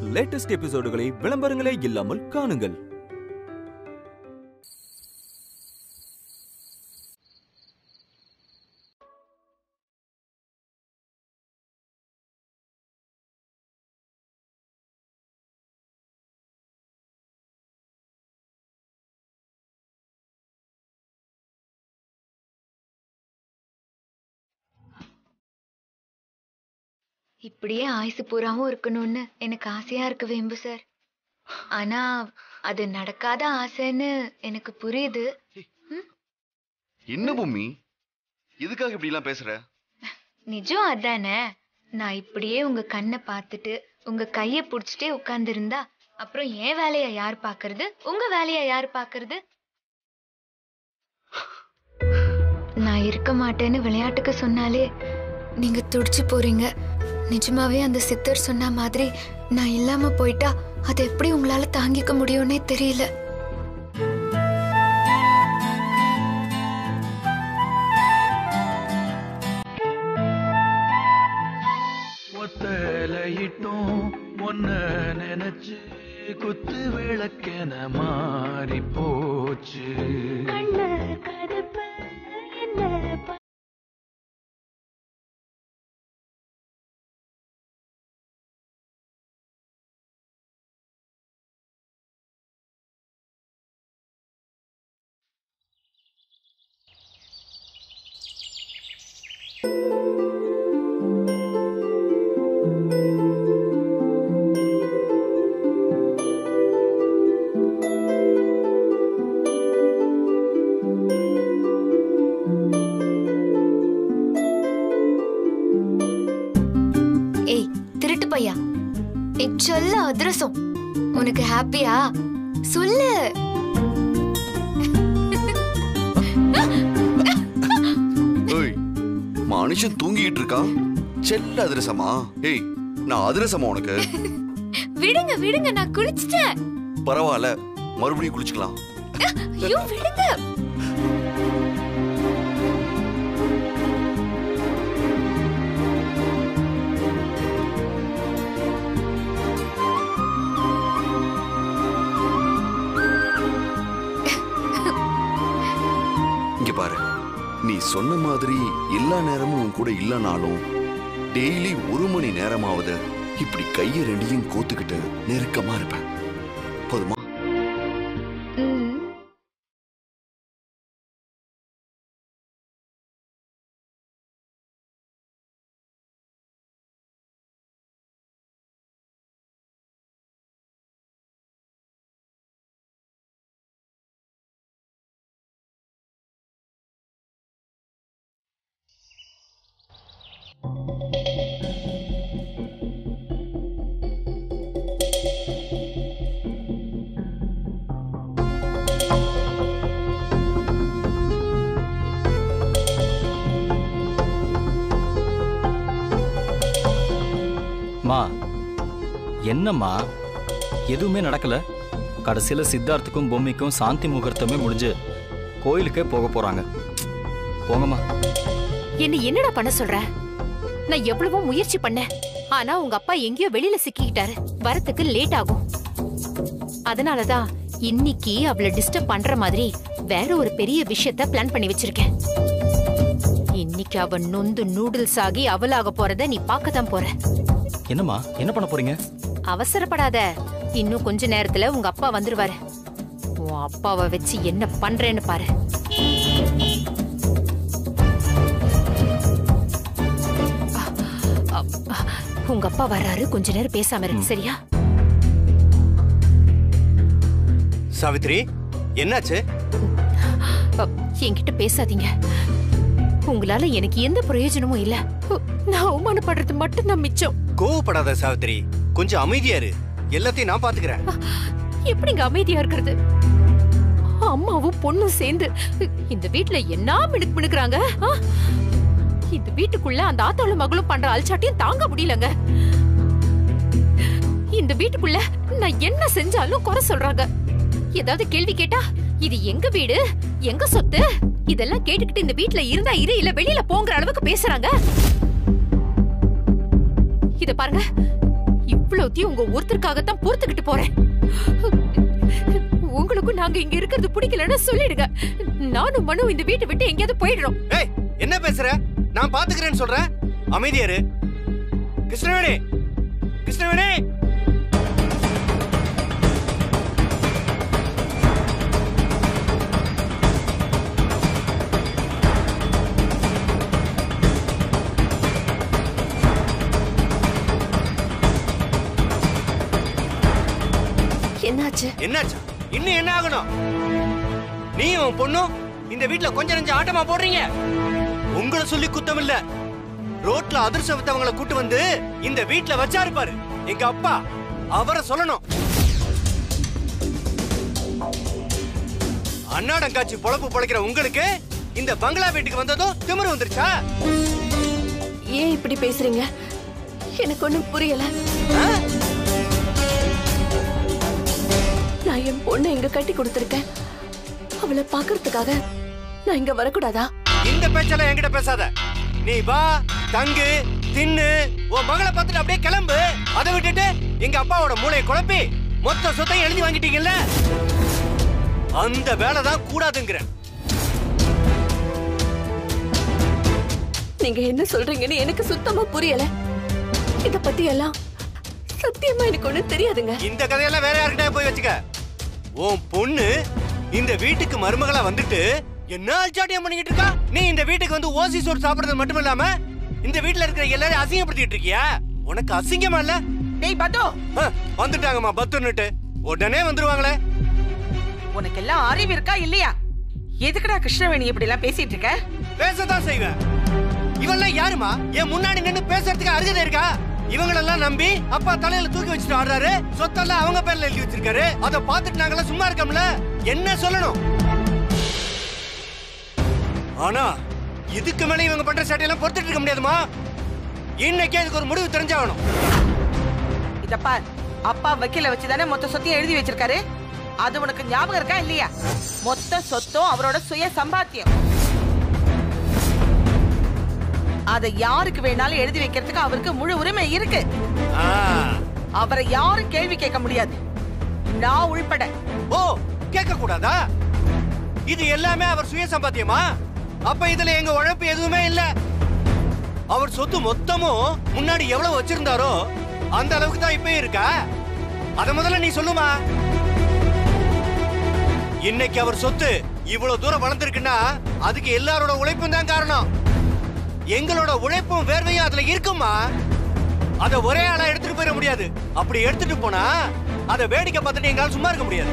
Latest எபிசோடுகளை விளம்பரங்களே இல்லாமல் காணுங்கள் இப்படியே ஆயுசு பூராவும் இருக்கணும்னு எனக்கு ஆசையா இருக்கு வேம்பு சார் ஆனா அது நடக்காத ஆசைன்னு எனக்கு புரியுது என்ன பூமி எதுக்காக இப்படி எல்லாம் பேசுற நிஜம் அதானே நான் இப்படியே உங்க கண்ணை பார்த்துட்டு உங்க கைய புடிச்சிட்டே உட்கார்ந்திருந்தா அப்புறம் என் வேலைய யார் பாக்குறது உங்க வேலைய யார் பாக்குறது நான் இருக்க மாட்டேன்னு விளையாட்டுக்கு சொன்னாலே நீங்க துடிச்சு போறீங்க நிஜமாவே அந்த சித்தர் சொன்ன மாதிரி நான் இல்லாம போயிட்டா அதை எப்படி உங்களால தாங்கிக்க முடியும்னே தெரியல ஒத்தலையிட்டும் ஒன்ன நினைச்சு குத்து விளக்கென மாறி போச்சு ஏய் திருட்டு பையா ஏய் சொல்ல அதிரசம் உனக்கு ஹாப்பியா சொல்லு ஏய் மனுஷன் தூங்கிட்டு இருக்கான் செல்ல அதிரசமா ஏய் நான் அதிரசமா உனக்கு விடுங்க விடுங்க நான் குளிச்சிட்டேன் பரவாயில்ல மறுபடியும் குளிச்சுக்கலாம் ஐயோ விடுங்க இங்க பாரு நீ சொன்ன மாதிரி எல்லா நேரமும் உன் கூட இல்லனாலும் டெய்லி ஒரு மணி நேரமாவது இப்படி கைய ரெண்டையும் கோத்துக்கிட்டு நெருக்கமா இருப்பேன் போதுமா ம். மா என்னம்மா எதுவுமே நடக்கல கடைசியில் சித்தார்த்துக்கும் பொம்மைக்கும் சாந்தி முகூர்த்தமே முடிஞ்சு கோயிலுக்கே போக போறாங்க போங்கம்மா என்ன என்னடா பண்ண சொல்ற நான் எவ்வளவோ முயற்சி பண்ணேன் ஆனா உங்க அப்பா எங்கேயோ வெளியில சிக்கிக்கிட்டாரு வரத்துக்கு லேட் ஆகும் அதனாலதான் இன்னைக்கு அவளை டிஸ்டர்ப் பண்ற மாதிரி வேற ஒரு பெரிய விஷயத்த பிளான் பண்ணி வச்சிருக்கேன் இன்னைக்கு அவ நொந்து நூடுல்ஸ் ஆகி அவளாக போறத நீ பார்க்கத்தான் போற என்னம்மா என்ன பண்ண போறீங்க அவசரப்படாத இன்னும் கொஞ்ச நேரத்துல உங்க அப்பா வந்துருவாரு உன் அப்பாவை வச்சு என்ன பண்றேன்னு பாரு அ, அ, உங்க அப்பா வர்றாரு கொஞ்ச நேரம் பேசாம இரு சரியா சாவித்ரி என்னாச்சு அ, என்கிட்ட பேசாதீங்க உங்களால எனக்கு எந்த பிரயோஜனமும் இல்ல நான் அவமானப்படுறது மட்டும் தான் மிச்சம் கோவப்படாத சாவித்ரி கொஞ்சம் அமைதியா இரு எல்லாத்தையும் நான் பாத்துக்கிறேன் எப்படிங்க அமைதியா இருக்கிறது அம்மாவும் பொண்ணும் சேர்ந்து இந்த வீட்ல என்ன மினுக்கு மினுக்குறாங்க ஆ? இந்த வீட்டுக்குள்ள அந்த ஆத்தாள மகளும் பண்ற அல்சாட்டியும் தாங்க முடியலங்க இந்த வீட்டுக்குள்ள நான் என்ன செஞ்சாலும் குறை சொல்றாங்க ஏதாவது கேள்வி கேட்டா இது எங்க வீடு எங்க சொத்து இதெல்லாம் கேட்டுக்கிட்டு இந்த வீட்ல இருந்தா இரு இல்ல வெளியில போங்கிற அளவுக்கு பேசுறாங்க இத பாருங்க இவ்வளவுத்தையும் உங்க ஒருத்தருக்காகத்தான் பொறுத்துக்கிட்டு போறேன் உங்களுக்கும் நாங்க இங்க இருக்கிறது பிடிக்கலன்னு சொல்லிடுங்க நானும் மனு இந்த வீட்டை விட்டு எங்கேயாவது போயிடுறோம் ஏய் என்ன பேசுற நான் பாத்துக்கிறேன்னு சொல்றேன் அமைதியா இரு கிருஷ்ணவேணி கிருஷ்ணவேணி என்னாச்சு என்னாச்சு இன்னும் என்ன ஆகணும் நீயும் உன் பொண்ணும் இந்த வீட்ல கொஞ்ச நெஞ்ச ஆட்டமா போடுறீங்க உங்களை சொல்லி குத்தம் இல்ல ரோட்ல அதிர்ஷ்டவத்தவங்களை கூட்டு வந்து இந்த வீட்ல வச்சாரு பாரு எங்க அப்பா அவரை சொல்லணும் அன்னாடம் காட்சி பொழப்பு பொழைக்கிற உங்களுக்கு இந்த பங்களா வீட்டுக்கு வந்ததும் திமிரு வந்துருச்சா ஏன் இப்படி பேசுறீங்க எனக்கு ஒண்ணும் புரியல ஆ? நான் என் பொண்ணை இங்க கட்டி கொடுத்திருக்கேன் அவளை பாக்குறதுக்காக நான் இங்க வரக்கூடாதா இந்த பேச்செல்லாம் என்கிட்ட பேசாத நீ வா தங்கு தின்னு உன் மகளை பார்த்துட்டு அப்படியே கிளம்பு அதை விட்டுட்டு எங்க அப்பாவோட மூளையை குழப்பி மொத்த சொத்தையும் எழுதி வாங்கிட்டீங்கல்ல அந்த வேலை தான் கூடாதுங்கிறேன் நீங்க என்ன சொல்றீங்கன்னு எனக்கு சுத்தமா புரியல இத பத்தி எல்லாம் சத்தியமா எனக்கு ஒண்ணும் தெரியாதுங்க இந்த கதையெல்லாம் வேற யார்கிட்ட போய் வச்சுக்க உன் பொண்ணு இந்த வீட்டுக்கு மருமகளா வந்துட்டு என்ன அல்சாட்டியம் பண்ணிக்கிட்டு இருக்கா நீ இந்த வீட்டுக்கு வந்து ஓசி சோறு சாப்பிடுறது மட்டும் இல்லாம இந்த வீட்டுல இருக்கிற எல்லாரையும் அசிங்கப்படுத்திட்டு இருக்கியா உனக்கு அசிங்கமா இல்ல டேய் பத்து ஆ, வந்துட்டாங்கம்மா பத்துன்னுட்டு உடனே வந்துருவாங்களே உனக்கெல்லாம் அறிவு இருக்கா இல்லையா எதுக்குடா கிருஷ்ணவேணி இப்படி எல்லாம் பேசிட்டு இருக்க பேசதான் செய்வேன் இவெல்லாம் யாருமா என் முன்னாடி நின்னு பேசுறதுக்கு அருகதை இருக்கா இவங்களெல்லாம் நம்பி அப்பா தலையில தூக்கி வச்சுட்டு ஆடுறாரு சொத்தெல்லாம் அவங்க பேர்ல எழுதி வச்சிருக்காரு அதை பார்த்துட்டு நாங்கெல்லாம் சும்மா இருக்கோம்ல என்ன சொல்லணும் ஆனா இதுக்கு மேல இவங்க பண்ற சேட்டையெல்லாம் பொறுத்துட்டு இருக்க முடியாதுமா இன்னைக்கே இதுக்கு ஒரு முடிவு தெரிஞ்சாகணும் இத பார் அப்பா வக்கீல வச்சுதானே மொத்த சொத்தையும் எழுதி வச்சிருக்காரு அது உனக்கு ஞாபகம் இருக்கா இல்லையா மொத்த சொத்தும் அவரோட சுய சம்பாத்தியம் அதை யாருக்கு வேணாலும் எழுதி வைக்கிறதுக்கு அவருக்கு முழு உரிமை இருக்கு ஆ. அவரை யாரும் கேள்வி கேட்க முடியாது நான் உள்பட ஓ கேட்க கூடாதா இது எல்லாமே அவர் சுய சம்பாத்தியமா அப்ப இதுல எங்க உழைப்பு எதுவுமே இல்ல அவர் சொத்து மொத்தமும் முன்னாடி எவ்வளவு வச்சிருந்தாரோ அந்த அளவுக்கு தான் இப்பயும் இருக்கா அத முதல்ல நீ சொல்லுமா இன்னைக்கு அவர் சொத்து இவ்வளவு தூரம் வளர்ந்திருக்குன்னா அதுக்கு எல்லாரோட உழைப்பும் தான் காரணம் எங்களோட உழைப்பும் வேர்வையும் அதுல இருக்குமா அத ஒரே ஆளா எடுத்துட்டு போயிட முடியாது அப்படி எடுத்துட்டு போனா அத வேடிக்கை பார்த்துட்டு எங்களால சும்மா இருக்க முடியாது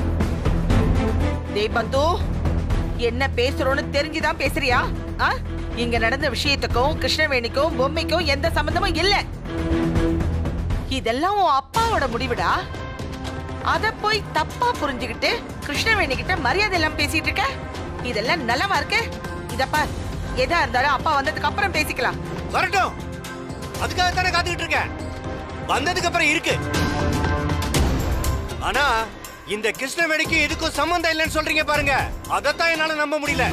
டேய் பந்து என்ன பேசுறோன்னு தெரிஞ்சுதான் பேசுறியா ஆ? இங்க நடந்த விஷயத்துக்கும் கிருஷ்ணவேணிக்கும் பொம்மைக்கும் எந்த சம்பந்தமும் இல்ல இதெல்லாம் உன் அப்பாவோட முடிவுடா அத போய் தப்பா புரிஞ்சுகிட்டு கிருஷ்ணவேணி கிட்ட மரியாதை எல்லாம் பேசிட்டு இருக்க இதெல்லாம் நலமா இருக்கு இத பார் எதா இருந்தாலும் அப்பா வந்ததுக்கு அப்புறம் பேசிக்கலாம் வரட்டும் அதுக்காக தானே காத்துக்கிட்டு இருக்கேன் வந்ததுக்கு அப்புறம் இருக்கு ஆனா இந்த கிருஷ்ணவேணிக்கு இதுக்கும் சம்பந்தம் இல்லைன்னு சொல்றீங்க பாருங்க அதத்தான் என்னால நம்ப முடியல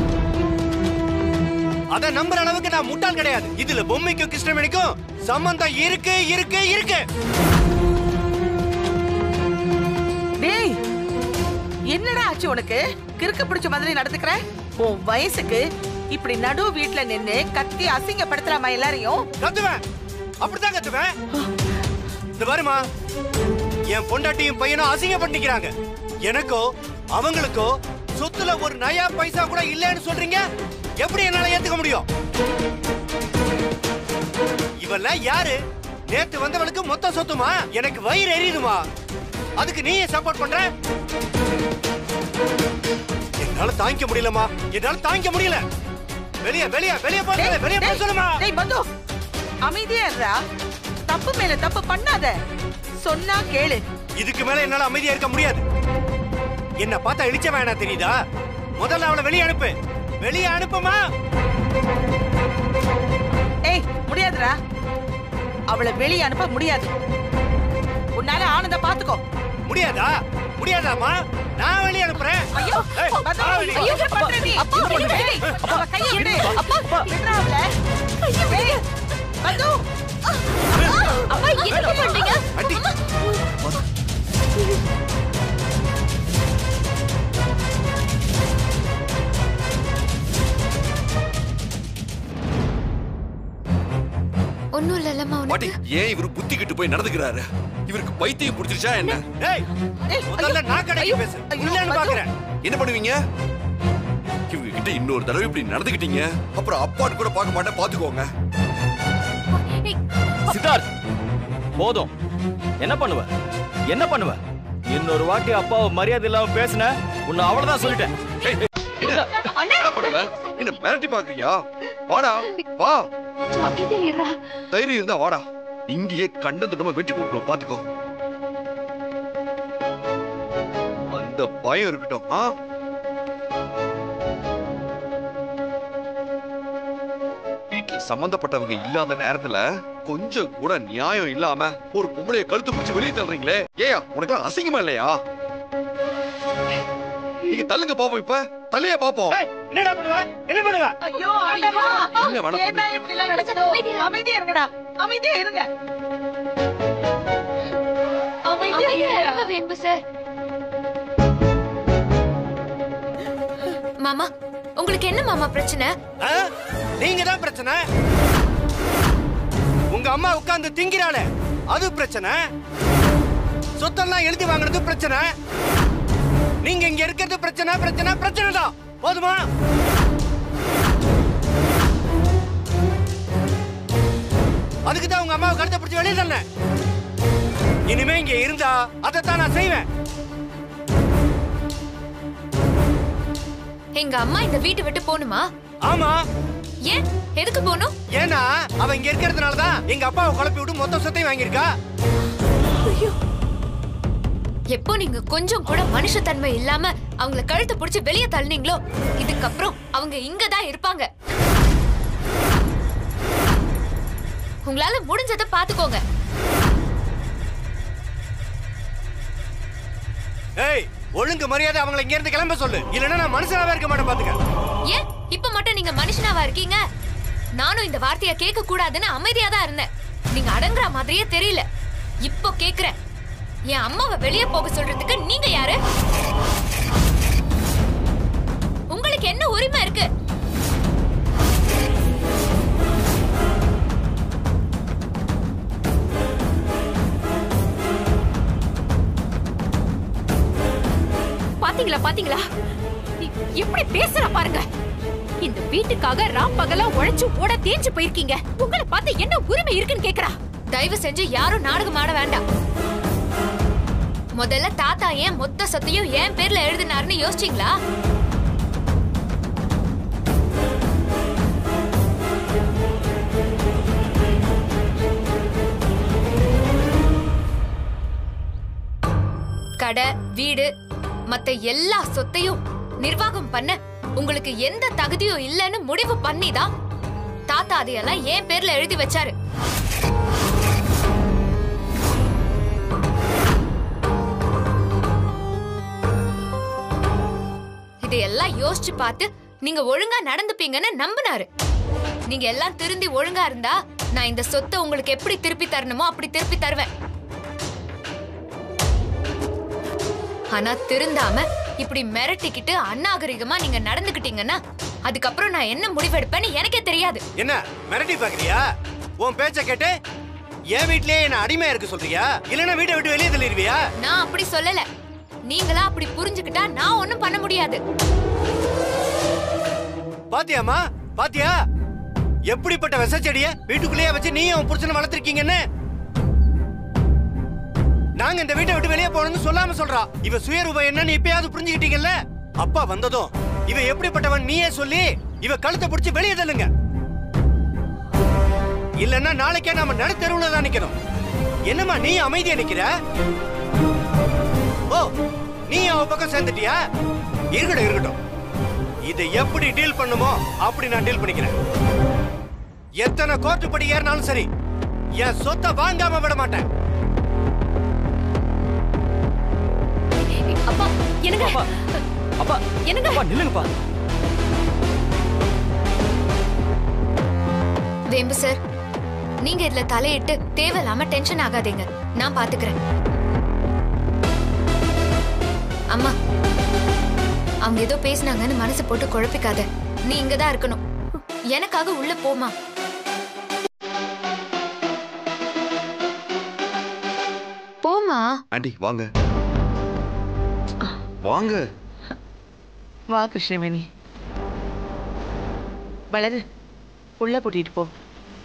அத நம்புற அளவுக்கு நான் முட்டாள் கிடையாது இதுல பொம்மைக்கும் கிருஷ்ணவேணிக்கும் சம்பந்தம் இருக்கு இருக்கு இருக்கு டேய் என்னடா ஆச்சு உனக்கு கிறுக்கு பிடிச்ச மாதிரி நடந்துக்கிற உன் வயசுக்கு இப்படி நடு வீட்ல நின்னு கத்தி அசிங்கப்படுத்தலாமா எல்லாரையும் கத்துவேன் அப்படித்தான் கத்துவேன் இந்த பாருமா என் பொண்டாட்டியும் பையனும் அசிங்கம் பண்ணிக்கிறாங்க எனக்கோ அவங்களுக்கோ சொத்துல ஒரு நயா பைசா கூட இல்லைன்னு சொல்றீங்க எப்படி என்னால ஏத்துக்க முடியும் இவெல்லாம் யாரு நேத்து வந்தவளுக்கு மொத்த சொத்துமா எனக்கு வயிறு எரியுதுமா அதுக்கு நீ சப்போர்ட் பண்ற என்னால தாங்கிக்க முடியலமா என்னால தாங்கிக்க முடியல வெளிய வெளிய வெளிய போக டேய், வெளிய போக டேய், சொல்லுமா டேய் பந்து அமைதியா இருடா தப்பு மேல தப்பு பண்ணாத சொன்னா கேளு இதுக்கு மேல என்னால அமைதியா இருக்க முடியாது என்ன பார்த்தா இழிச்ச வேணா தெரியுதா முதல்ல அவளை வெளியே அனுப்பு வெளியே அனுப்புமா ஏய் முடியாதுடா அவளை வெளிய அனுப்ப முடியாது உன்னால ஆனந்த பாத்துக்கோ முடியாதா முடியாதாமா நான் வெளியே அனுப்புறேன் ஐயோ ஏய், பந்து, வா வெளியே. ஐயோ, என்ன பண்ற நீ? அப்பா, விடு, விடு. விடு. அவ கையை விடு. விடுடா அவளை. ஏய், பந்து, அம்மா என்ன பண்றீங்க அடி ஒன்னும் இல்லல்லம்மா பாட்டி உனக்கு ஏன் இவரு புத்திக்கிட்டு போய் நடந்துக்கிறாரு இவருக்கு பைத்தியம் பிடிச்சிருச்சா என்ன ஏய் முதல்ல நான் கடைக்கு பேசு இல்லன்னு பாக்குறேன் என்ன பண்ணுவீங்க இவங்க கிட்ட இன்னொரு தடவை இப்படி நடந்துக்கிட்டீங்க அப்புறம் அப்பான்னு கூட பார்க்க மாட்டேன் பாத்துக்கோங்க சித்தார்த் போதும் என்ன பண்ணுவ என்ன பண்ணுவ இன்னொரு வாட்டி அப்பாவை மரியாதை இல்லாம பேசுன உன்னை அவ்வளவுதான் சொல்லிட்டேன் ஏய், ஏய், என்ன என்ன பண்ணுவ என்ன மிரட்டி பாக்குறியா வாடா வா தைரியம் இருந்தா வாடா இங்கேயே கண்ட துண்டமா வெட்டி கொடுக்கணும் பாத்துக்கோ அந்த பயம் இருக்கட்டும் ஆ வீட்டுல சம்பந்தப்பட்டவங்க இல்லாத நேரத்துல கொஞ்சம் கூட நியாயம் இல்லாம ஒரு பொம்பளைய கழுத்து பிடிச்சு வெளியே தள்ளுறீங்களே ஏயா உனக்கு அசிங்கமா இல்லையா நீங்க தள்ளுங்க பாப்போம் இப்ப தலையா பாப்போம் ஏய், என்னடா பண்ணுவ என்ன பண்ணுவ ஐயோ ஆண்டவா என்ன வேணா ஏன்டா இப்படி எல்லாம் நடக்குதோ அமைதியா இருங்கடா அமைதியா இருங்க அமைதியா இருங்க வேம்பு சார் மாமா உங்களுக்கு என்ன மாமா பிரச்சனை ஆ? நீங்க தான் பிரச்சனை உங்க அம்மா உட்கார்ந்து திங்கிறாளே அது பிரச்சனை சொத்தெல்லாம் எழுதி வாங்குறது பிரச்சனை நீங்க இங்க இருக்கிறது பிரச்சனை பிரச்சனை பிரச்சனை தான் போதுமா அதுக்கு தான் உங்க அம்மாவை கழுத்தை பிடிச்சி வெளியே தள்ளேன் இனிமே இங்க இருந்தா அதைத்தான் நான் செய்வேன் எங்க அம்மா இந்த வீட்டை விட்டு போகணுமா ஆமா ஏன் எதுக்கு போகணும் ஏன்னா அவ இங்க இருக்கிறதுனால தான் எங்க அப்பாவை குழப்பி விட்டு மொத்த சொத்தையும் வாங்கியிருக்கா எப்போ நீங்க கொஞ்சம் கூட மனுஷத்தன்மை இல்லாம அவங்கள கழுத்தை பிடிச்சு வெளியே தள்ளினீங்களோ இதுக்கப்புறம் அவங்க இங்க தான் இருப்பாங்க உங்களால முடிஞ்சதை பாத்துக்கோங்க ஏய் ஒழுங்கு மரியாதை அவங்கள இங்க இருந்து கிளம்ப சொல்லு இல்லைன்னா நான் மனுஷனாவே இருக்க மாட்டேன் பாத்துக்க ஏன் இப்ப மட்டும் நீங்க மனுஷனாவா இருக்கீங்க நானும் இந்த வார்த்தைய கேட்க கூடாதுன்னு அமைதியா தான் இருந்தேன் நீங்க அடங்குற மாதிரியே தெரியல இப்போ கேக்குறேன் என் அம்மாவை வெளியே போக சொல்றதுக்கு நீங்க யாரு உங்களுக்கு என்ன உரிமை இருக்கு பாத்தீங்களா பாத்தீங்களா எ- எப்படி பேசுற பாருங்க இந்த வீட்டுக்காக ராம் பகலா உழைச்சு ஓட தேஞ்சு போயிருக்கீங்க உங்களை பார்த்து என்ன உரிமை இருக்குன்னு கேக்குறா தயவு செஞ்சு யாரும் நாடகம் ஆட வேண்டாம் முதல்ல தாத்தா ஏன் மொத்த சொத்தையும் என் பேர்ல எழுதினாருன்னு யோசிச்சீங்களா கடை வீடு மத்த எல்லா சொத்தையும் நிர்வாகம் பண்ண உங்களுக்கு எந்த தகுதியும் இல்லைன்னு முடிவு பண்ணிதான் தாத்தா அதையெல்லாம் என் பேர்ல எழுதி வச்சாரு இதையெல்லாம் யோசிச்சு பார்த்து நீங்க ஒழுங்கா நடந்துப்பீங்கன்னு நம்பினாரு நீங்க எல்லாம் திருந்தி ஒழுங்கா இருந்தா நான் இந்த சொத்தை உங்களுக்கு எப்படி திருப்பி தரணுமோ அப்படி திருப்பி தருவேன் ஆனா திருந்தாம இப்படி மிரட்டிக்கிட்டு அநாகரிகமா நீங்க நடந்துக்கிட்டீங்கன்னா அதுக்கப்புறம் நான் என்ன முடிவெடுப்பேன்னு எனக்கே தெரியாது என்ன மிரட்டி பாக்குறியா உன் பேச்ச கேட்டு என் வீட்லயே என்ன அடிமையா இருக்க சொல்றியா இல்லைன்னா வீட்டை விட்டு வெளியே தள்ளிடுவியா நான் அப்படி சொல்லல நீங்களா அப்படி புரிஞ்சுக்கிட்டா நான் ஒண்ணும் பண்ண முடியாது பாத்தியாமா பாத்தியா எப்படிப்பட்ட விசச்செடிய வீட்டுக்குள்ளேயே வச்சு நீயும் உன் புருஷனை வளர்த்திருக்கீங்கன்னு நாங்க இந்த வீட்டை விட்டு வெளியே போகணும்னு சொல்லாம சொல்றா இவ சுயரூபம் என்னன்னு இப்பயாவது புரிஞ்சுக்கிட்டீங்கல்ல அப்பா வந்ததும் இவ எப்படிப்பட்டவன் நீயே சொல்லி இவ கழுத்தை பிடிச்சு வெளியே தள்ளுங்க இல்லன்னா நாளைக்கே நாம நடு தெருவுல தான் நிக்கணும் என்னம்மா நீ அமைதியா நிக்கிற ஓ நீ அவ பக்கம் சேர்ந்துட்டியா இருக்கட்டும் இருக்கட்டும் இதை எப்படி டீல் பண்ணுமோ அப்படி நான் டீல் பண்ணிக்கிறேன் எத்தனை கோர்ட்டு படி ஏறினாலும் சரி என் சொத்தை வாங்காம விட மாட்டேன் அப்பா என்னங்க அப்பா அப்பா என்னங்க அப்பா நில்லுங்கப்பா வேம்பு சார் நீங்க இதுல தலையிட்டு தேவையில்லாம டென்ஷன் ஆகாதீங்க நான் பாத்துக்கிறேன் அம்மா அவங்க ஏதோ பேசுனாங்கன்னு மனசு போட்டு குழப்பிக்காத நீ இங்க தான் இருக்கணும் எனக்காக உள்ள போமா போமா ஆண்டி வாங்க வாங்க வா கிருஷ்ணவேணி வளரு உள்ள கூட்டிட்டு போ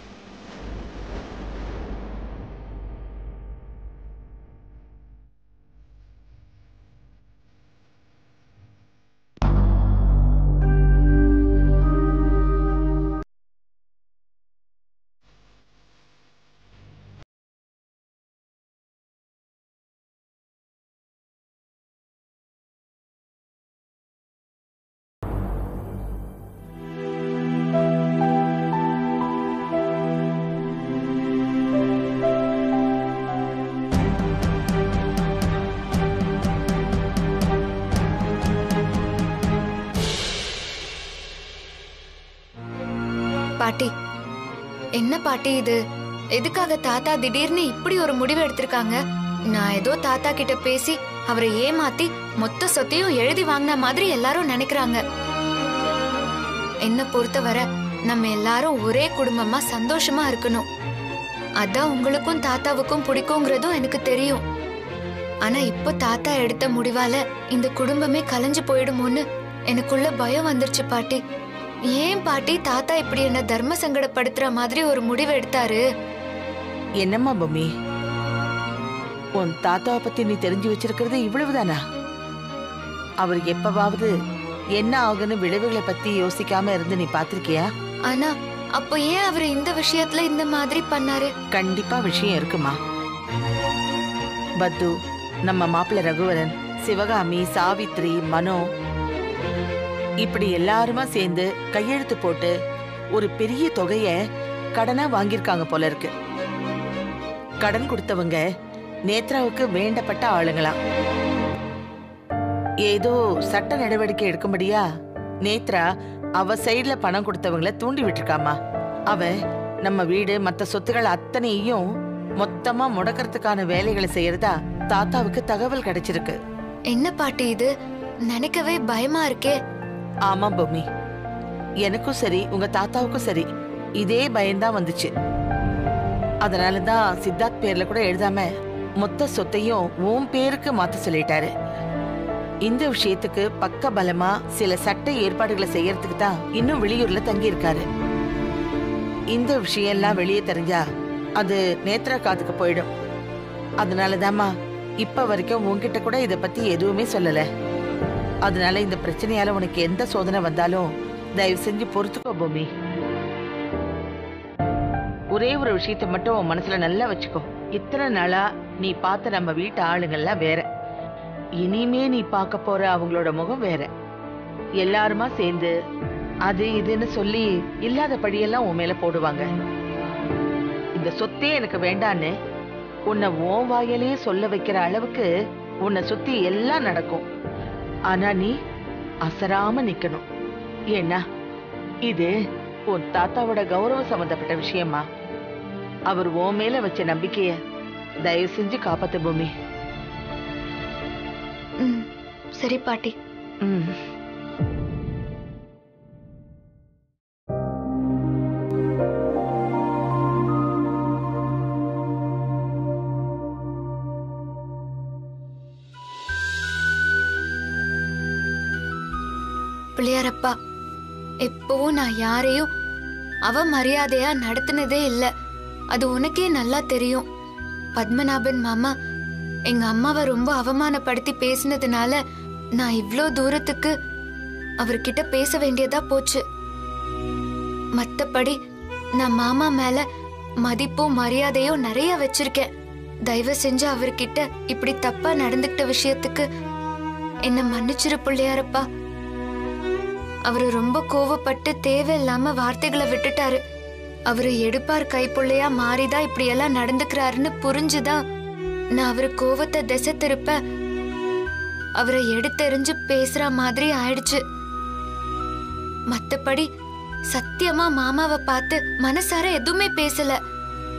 பாட்டி என்ன பாட்டி இது எதுக்காக தாத்தா திடீர்னு இப்படி ஒரு முடிவு எடுத்திருக்காங்க நான் ஏதோ தாத்தா கிட்ட பேசி அவரை ஏமாத்தி மொத்த சொத்தையும் எழுதி வாங்கின மாதிரி எல்லாரும் நினைக்கிறாங்க என்ன பொறுத்தவரை நம்ம எல்லாரும் ஒரே குடும்பமா சந்தோஷமா இருக்கணும் அதான் உங்களுக்கும் தாத்தாவுக்கும் பிடிக்குங்கிறதும் எனக்கு தெரியும் ஆனா இப்போ தாத்தா எடுத்த முடிவால இந்த குடும்பமே கலைஞ்சு போயிடுமோன்னு எனக்குள்ள பயம் வந்துருச்சு பாட்டி ஏன் பாட்டி தாத்தா இப்படி என்ன தர்ம சங்கடப்படுத்துற மாதிரி ஒரு முடிவு எடுத்தாரு என்னம்மா பொம்மி உன் தாத்தாவை பத்தி நீ தெரிஞ்சு வச்சிருக்கிறது இவ்வளவுதானா அவர் எப்பவாவது என்ன ஆகுன்னு விளைவுகளை பத்தி யோசிக்காம இருந்து நீ பாத்திருக்கியா ஆனா அப்போ ஏன் அவர் இந்த விஷயத்துல இந்த மாதிரி பண்ணாரு கண்டிப்பா விஷயம் இருக்குமா பத்து நம்ம மாப்பிள்ள ரகுவரன் சிவகாமி சாவித்ரி மனோ இப்படி எல்லாருமா சேர்ந்து கையெழுத்து போட்டு ஒரு பெரிய தொகைய கடனா வாங்கியிருக்காங்க போல இருக்கு கடன் கொடுத்தவங்க நேத்ராவுக்கு வேண்டப்பட்ட ஆளுங்களாம் ஏதோ சட்ட நடவடிக்கை எடுக்கும்படியா நேத்ரா அவ சைடுல பணம் கொடுத்தவங்கள தூண்டி விட்டுருக்காமா அவ நம்ம வீடு மத்த சொத்துக்கள் அத்தனையும் மொத்தமா முடக்கறதுக்கான வேலைகளை செய்யறதா தாத்தாவுக்கு தகவல் கிடைச்சிருக்கு என்ன பாட்டி இது நினைக்கவே பயமா இருக்கே ஆமா பொம்மி எனக்கும் சரி உங்க தாத்தாவுக்கும் சரி இதே பயம்தான் வந்துச்சு அதனாலதான் சித்தார்த் பேர்ல கூட எழுதாம மொத்த சொத்தையும் உன் பேருக்கு மாத்த சொல்லிட்டாரு இந்த விஷயத்துக்கு பக்க பலமா சில சட்ட ஏற்பாடுகளை செய்யறதுக்கு தான் இன்னும் வெளியூர்ல தங்கி இருக்காரு இந்த விஷயம் எல்லாம் வெளியே தெரிஞ்சா அது நேத்ரா காதுக்கு போயிடும் அதனாலதாம்மா இப்ப வரைக்கும் உன்கிட்ட கூட இத பத்தி எதுவுமே சொல்லல அதனால இந்த பிரச்சனையால உனக்கு எந்த சோதனை வந்தாலும் தயவு செஞ்சு பொறுத்துக்கோ பூமி ஒரே ஒரு விஷயத்த மட்டும் உன் மனசுல நல்லா வச்சுக்கோ இத்தனை நாளா நீ பார்த்த நம்ம வீட்டு ஆளுங்கள்லாம் வேற இனிமே நீ பார்க்க போற அவங்களோட முகம் வேற எல்லாருமா சேர்ந்து அது இதுன்னு சொல்லி இல்லாத படியெல்லாம் உன் மேல போடுவாங்க இந்த சொத்தே எனக்கு வேண்டான்னு உன்னை உன் வாயிலேயே சொல்ல வைக்கிற அளவுக்கு உன்னை சுத்தி எல்லாம் நடக்கும் ஆனா நீ அசராம நிக்கணும் ஏன்னா இது உன் தாத்தாவோட கௌரவம் சம்பந்தப்பட்ட விஷயமா அவர் உன் மேல வச்ச நம்பிக்கைய தயவு செஞ்சு காப்பாத்து பூமி ம், சரி பாட்டி ம் பிள்ளையாரப்பா எப்பவும் நான் யாரையும் அவ மரியாதையா நடத்தினதே இல்ல அது உனக்கே நல்லா தெரியும் பத்மநாபன் மாமா எங்க அம்மாவை ரொம்ப அவமானப்படுத்தி பேசினதுனால நான் இவ்ளோ தூரத்துக்கு அவர்கிட்ட பேச வேண்டியதா போச்சு மத்தபடி நான் மாமா மேல மதிப்பும் மரியாதையும் நிறைய வச்சிருக்கேன் தயவு செஞ்சு அவர்கிட்ட இப்படி தப்பா நடந்துக்கிட்ட விஷயத்துக்கு என்ன மன்னிச்சிரு பிள்ளையாரப்பா அவரு ரொம்ப கோவப்பட்டு தேவையில்லாம வார்த்தைகளை விட்டுட்டாரு அவரு எடுப்பார் கைப்புள்ளையா மாறிதான் இப்படி எல்லாம் நடந்துக்கிறாருன்னு புரிஞ்சுதான் நான் அவரு கோவத்தை திசை திருப்ப அவரை எடுத்தெறிஞ்சு பேசுற மாதிரி ஆயிடுச்சு மத்தபடி சத்தியமா மாமாவை பார்த்து மனசார எதுவுமே பேசல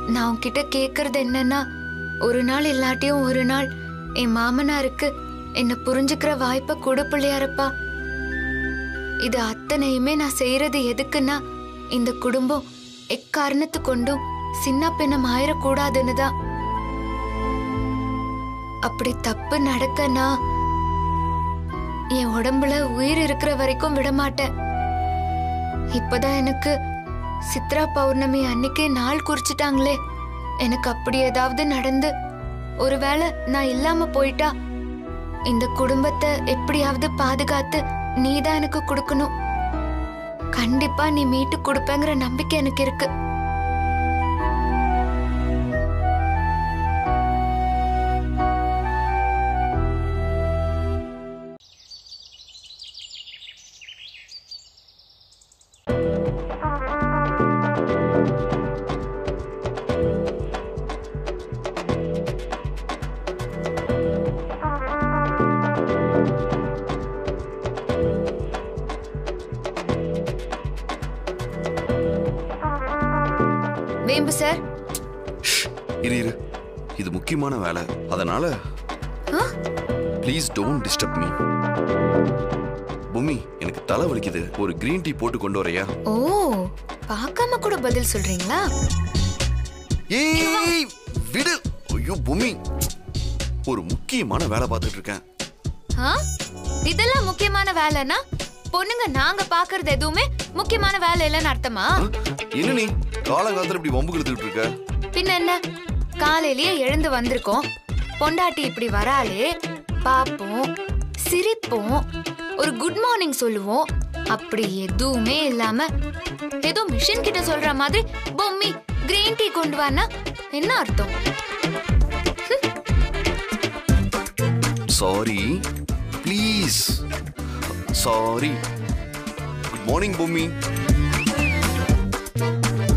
நான் உன்கிட்ட கேக்குறது என்னன்னா ஒரு நாள் இல்லாட்டியும் ஒரு நாள் என் மாமனாருக்கு என்ன புரிஞ்சுக்கிற வாய்ப்பை கொடு பிள்ளையாரப்பா இது அத்தனையுமே நான் செய்யறது எதுக்குன்னா இந்த குடும்பம் எக்காரணத்து கொண்டும் சின்ன பின்னம் ஆயிடக்கூடாதுன்னு தான் அப்படி தப்பு நடக்கனா என் உடம்புல உயிர் இருக்கிற வரைக்கும் விட மாட்டேன் இப்பதான் எனக்கு சித்ரா பௌர்ணமி அன்னைக்கே நாள் குறிச்சிட்டாங்களே எனக்கு அப்படி ஏதாவது நடந்து ஒருவேளை நான் இல்லாம போயிட்டா இந்த குடும்பத்தை எப்படியாவது பாதுகாத்து நீ தான் எனக்கு கொடுக்கணும் கண்டிப்பா நீ மீட்டு கொடுப்பேங்கிற நம்பிக்கை எனக்கு இருக்கு வேம்பு சார் இரு இரு இது முக்கியமான வேலை அதனால ப்ளீஸ் டோன்ட் டிஸ்டர்ப் மீ பூமி எனக்கு தலை வலிக்குது ஒரு கிரீன் டீ போட்டு கொண்டு வரையா ஓ பார்க்காம கூட பதில் சொல்றீங்களா ஏய் விடு ஐயோ பூமி ஒரு முக்கியமான வேலை பார்த்துட்டு இருக்கேன் ஆ? இதெல்லாம் முக்கியமான வேலைனா பொண்ணுங்க நாங்க பாக்குறது எதுவுமே முக்கியமான வேலை இல்லைன்னு அர்த்தமா ஆ? என்ன நீ காலங்காலத்துல இப்படி வம்பு கெடுத்துட்டு இருக்க பின்ன என்ன காலையிலேயே எழுந்து வந்திருக்கோம் பொண்டாட்டி இப்படி வராளே பாப்போம் சிரிப்போம் ஒரு குட் மார்னிங் சொல்லுவோம் அப்படி எதுவுமே இல்லாம ஏதோ மிஷின் கிட்ட சொல்ற மாதிரி பொம்மி கிரீன் டீ கொண்டு வானா என்ன அர்த்தம் sorry please sorry good morning பூமி